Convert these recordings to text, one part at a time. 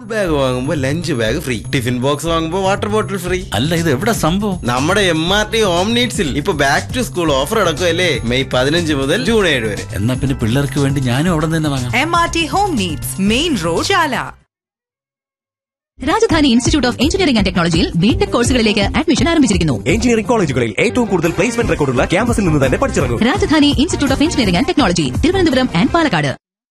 bag വാങ്ങുമ്പോ lunch bag free tiffin box വാങ്ങുമ്പോ water bottle free അല്ല ഇത് എവിടെ സംഭവം നമ്മുടെ എം ആർ ടി ഹോം നീഡ്സിൽ ഇപ്പൊ ബാക്ക് ടു സ്കൂൾ ഓഫർ അടക്കമല്ലേ മെയ് പതിനഞ്ച് മുതൽ ജൂൺ ഏഴ് വരെ എന്നാ പിന്നെ പിള്ളേർക്ക് വേണ്ടി ഞാനും അവിടെ നിന്ന് തന്നെ വാങ്ങാം M R T home needs main road Chala Rajadhani institute of engineering and ടെക്നോളജിയിൽ ബിടെക് കോഴ്സുകളിലേക്ക് അഡ്മിഷൻ ആരംഭിച്ചിരിക്കുന്നു എഞ്ചിനീയറിംഗ് കോളേജുകളിൽ ഏറ്റവും കൂടുതൽ പ്ലേസ്മെന്റ് റെക്കോർഡുള്ള ക്യാമ്പസിൽ നിന്ന് തന്നെ പഠിച്ചിറങ്ങും Rajadhani institute of engineering and technology Thiruvananthapuram and Palakkad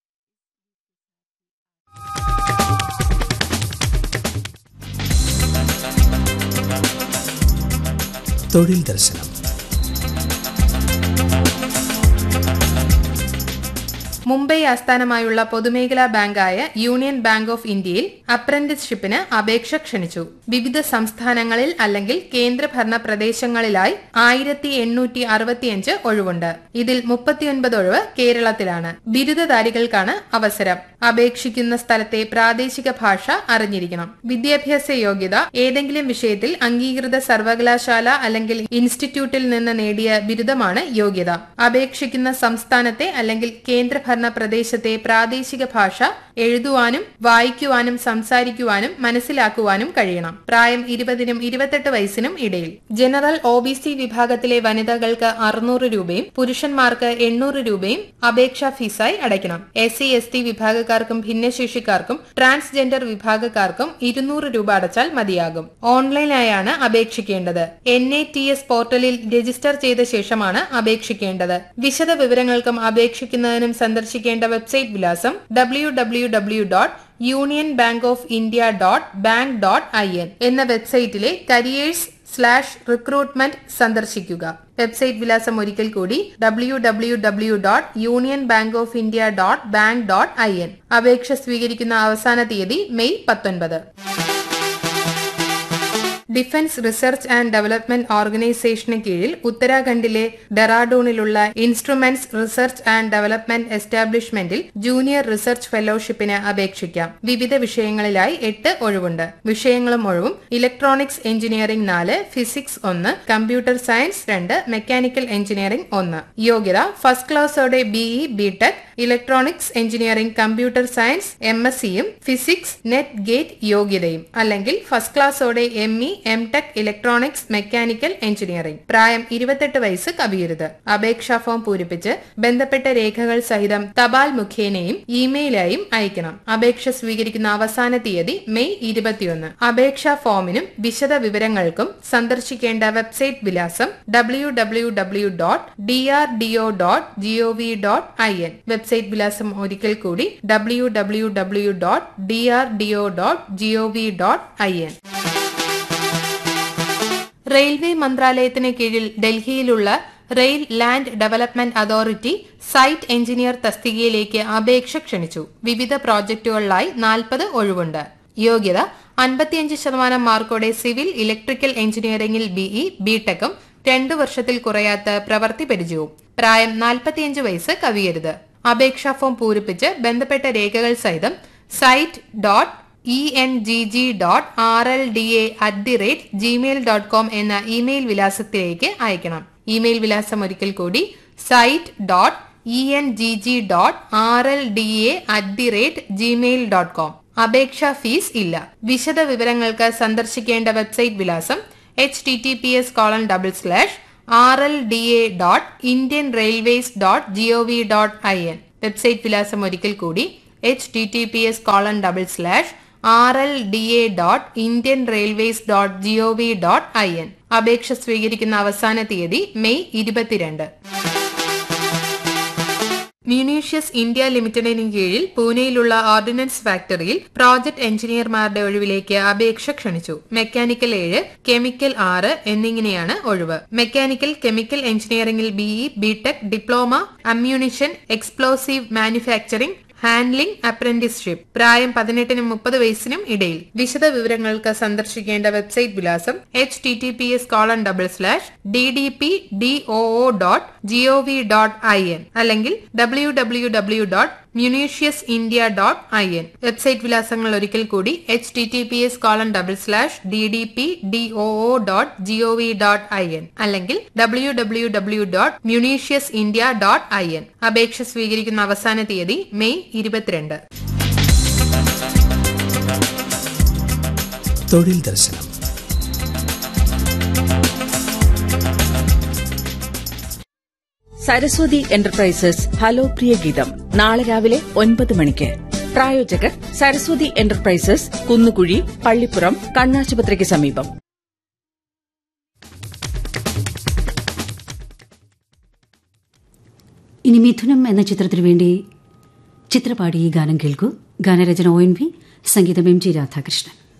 തൊഴിൽ ദർശനം മുംബൈ ആസ്ഥാനമായുള്ള പൊതുമേഖലാ ബാങ്കായ യൂണിയൻ ബാങ്ക് ഓഫ് ഇന്ത്യയിൽ അപ്രന്റീസ്ഷിപ്പിന് അപേക്ഷ ക്ഷണിച്ചു വിവിധ സംസ്ഥാനങ്ങളിൽ അല്ലെങ്കിൽ കേന്ദ്രഭരണ പ്രദേശങ്ങളിലായി ആയിരത്തി എണ്ണൂറ്റി അറുപത്തിയഞ്ച് ഒഴിവുണ്ട് ഇതിൽ മുപ്പത്തിയൊൻപത് ഒഴിവ് കേരളത്തിലാണ് ബിരുദധാരികൾക്കാണ് അവസരം അപേക്ഷിക്കുന്ന സ്ഥലത്തെ പ്രാദേശിക ഭാഷ അറിഞ്ഞിരിക്കണം വിദ്യാഭ്യാസ യോഗ്യത ഏതെങ്കിലും വിഷയത്തിൽ അംഗീകൃത സർവകലാശാല അല്ലെങ്കിൽ ഇൻസ്റ്റിറ്റ്യൂട്ടിൽ നിന്ന് നേടിയ ബിരുദമാണ് യോഗ്യത അപേക്ഷിക്കുന്ന സംസ്ഥാനത്തെ അല്ലെങ്കിൽ കേന്ദ്രഭരണ പ്രദേശത്തെ പ്രാദേശിക ഭാഷ എഴുതുവാനും വായിക്കുവാനും സംസാരിക്കുവാനും മനസ്സിലാക്കുവാനും കഴിയണം പ്രായം ഇരുപതിനും ഇരുപത്തെട്ട് വയസ്സിനും ഇടയിൽ ജനറൽ ഒ ബി സി വിഭാഗത്തിലെ വനിതകൾക്ക് അറുന്നൂറ് രൂപയും പുരുഷന്മാർക്ക് എണ്ണൂറ് രൂപയും അപേക്ഷാ ഫീസായി അടയ്ക്കണം എസ് സി എസ് ടി വിഭാഗക്കാർക്കും ഭിന്നശേഷിക്കാർക്കും ട്രാൻസ്ജെൻഡർ വിഭാഗക്കാർക്കും ഇരുന്നൂറ് രൂപ അടച്ചാൽ മതിയാകും ഓൺലൈനായാണ് അപേക്ഷിക്കേണ്ടത് എൻ എ ടി എസ് പോർട്ടലിൽ രജിസ്റ്റർ ചെയ്ത ശേഷമാണ് അപേക്ഷിക്കേണ്ടത് വിശദ വിവരങ്ങൾക്കും അപേക്ഷിക്കുന്നതിനും സന്ദർശിക്കേണ്ട വെബ്സൈറ്റ് വിലാസം W W W dot union bank of India dot bank dot I N എന്ന വെബ്സൈറ്റിലെ കരിയേഴ്സ് സ്ലാഷ് റിക്രൂട്ട്മെന്റ് സന്ദർശിക്കുക വെബ്സൈറ്റ് വിലാസം ഒരിക്കൽ കൂടി W W W dot union bank of India dot bank dot I N അപേക്ഷ സ്വീകരിക്കുന്ന അവസാന തീയതി മെയ് പത്തൊൻപത് ഡിഫൻസ് റിസർച്ച് ആൻഡ് ഡെവലപ്മെന്റ് ഓർഗനൈസേഷന് കീഴിൽ ഉത്തരാഖണ്ഡിലെ ഡെറാഡൂണിലുള്ള ഇൻസ്ട്രുമെന്റ്സ് റിസർച്ച് ആൻഡ് ഡെവലപ്മെന്റ് എസ്റ്റാബ്ലിഷ്മെന്റിൽ ജൂനിയർ റിസർച്ച് ഫെലോഷിപ്പിന് അപേക്ഷിക്കാം വിവിധ വിഷയങ്ങളിലായി എട്ട് ഒഴിവുണ്ട് വിഷയങ്ങളും ഒഴിവും ഇലക്ട്രോണിക്സ് എഞ്ചിനീയറിംഗ് നാല് ഫിസിക്സ് ഒന്ന് കമ്പ്യൂട്ടർ സയൻസ് രണ്ട് മെക്കാനിക്കൽ എഞ്ചിനീയറിംഗ് ഒന്ന് യോഗ്യത ഫസ്റ്റ് ക്ലാസ്സോടെ BE BTech electronics engineering computer science M S സിയും ഫിസിക്സ് നെറ്റ് ഗേറ്റ് യോഗ്യതയും അല്ലെങ്കിൽ ഫസ്റ്റ് ക്ലാസ്സോടെ M E M tech electronics mechanical engineering പ്രായം ഇരുപത്തെട്ട് വയസ്സ് കവിയരുത് അപേക്ഷാ ഫോം പൂരിപ്പിച്ച് ബന്ധപ്പെട്ട രേഖകൾ സഹിതം തപാൽ മുഖേനയും ഇമെയിലായും അയക്കണം അപേക്ഷ സ്വീകരിക്കുന്ന അവസാന തീയതി മെയ് ഇരുപത്തിയൊന്ന് അപേക്ഷാ ഫോമിനും വിശദ വിവരങ്ങൾക്കും സന്ദർശിക്കേണ്ട വെബ്സൈറ്റ് വിലാസം W W W dot D R D O dot G O V dot I N website വിലാസം ഒരിക്കൽ കൂടി W W W dot D R D O dot G O V dot I N railway മന്ത്രാലയത്തിന് കീഴിൽ ഡൽഹിയിലുള്ള rail land development authority site engineer തസ്തികയിലേക്ക് അപേക്ഷ ക്ഷണിച്ചു വിവിധ പ്രോജക്റ്റുകളിലായി നാൽപ്പത് ഒഴിവുണ്ട് യോഗ്യത അൻപത്തിയഞ്ച് ശതമാനം മാർക്കോടെ സിവിൽ ഇലക്ട്രിക്കൽ എഞ്ചിനീയറിംഗിൽ ബിഇ ബിടെക്കും രണ്ടു വർഷത്തിൽ കുറയാത്ത പ്രവൃത്തി പരിചയവും പ്രായം നാൽപ്പത്തിയഞ്ച് വയസ്സ് കവിയരുത് അപേക്ഷാ ഫോം പൂരിപ്പിച്ച് ബന്ധപ്പെട്ട രേഖകൾ സഹിതം site dot E N G G dot R L D A at the rate Gmail dot com എന്ന ഇമെയിൽ വിലാസത്തിലേക്ക് അയക്കണം ഇമെയിൽ വിലാസം ഒരിക്കൽ കൂടി site dot E N G G dot R L D A at the rate Gmail dot com അപേക്ഷാ fee ഇല്ല വിശദ വിവരങ്ങൾക്ക് സന്ദർശിക്കേണ്ട വെബ്സൈറ്റ് വിലാസം H T T P S colon double slash R L D A dot Indian railways dot G O V dot I N website വിലാസം ഒരിക്കൽ കൂടി H T T P S colon double slash R L D A dot Indian railways dot G O V dot I N അപേക്ഷ സ്വീകരിക്കുന്ന അവസാന തീയതി May ഇരുപത്തിരണ്ട് munitions India ലിമിറ്റഡിന് കീഴിൽ പൂനെയിലുള്ള ഓർഡിനൻസ് ഫാക്ടറിയിൽ പ്രോജക്ട് എഞ്ചിനീയർമാരുടെ ഒഴിവിലേക്ക് അപേക്ഷ ക്ഷണിച്ചു മെക്കാനിക്കൽ ഏഴ് കെമിക്കൽ ആറ് എന്നിങ്ങനെയാണ് ഒഴിവ് മെക്കാനിക്കൽ കെമിക്കൽ എഞ്ചിനീയറിംഗിൽ BE BTech diploma ammunition explosive manufacturing handling apprenticeship പ്രായം പതിനെട്ടിനും മുപ്പത് വയസ്സിനും ഇടയിൽ വിശദ വിവരങ്ങൾക്ക് സന്ദർശിക്കേണ്ട വെബ്സൈറ്റ് വിലാസം H T T P S colon double slash D D P D O O dot G O V dot I N അല്ലെങ്കിൽ W W W dot munitions India dot I N website വിലാസങ്ങൾ ഒരിക്കൽ കൂടി H T T P S colon double slash D D P D O O dot G O V dot I N അല്ലെങ്കിൽ W W W dot munitions India dot I N അപേക്ഷ സ്വീകരിക്കുന്ന അവസാന തീയതി May ഇരുപത്തിരണ്ട് തൊഴിൽ ദർശനം Saraswati enterprises hello പ്രിയ ഗീതം നാളെ രാവിലെ ഒൻപത് മണിക്ക് പ്രായോജകർ സരസ്വതി എന്റർപ്രൈസസ് കുന്നുകുഴി പള്ളിപ്പുറം കണ്ണാശുപത്രിക്ക് സമീപം ഇനി മിഥുനം എന്ന ചിത്രത്തിനു വേണ്ടി ചിത്രപാടി ഈ ഗാനം കേൾക്കൂ ഗാനരചന ഒ എൻ വി സംഗീതം എം ജി രാധാകൃഷ്ണൻ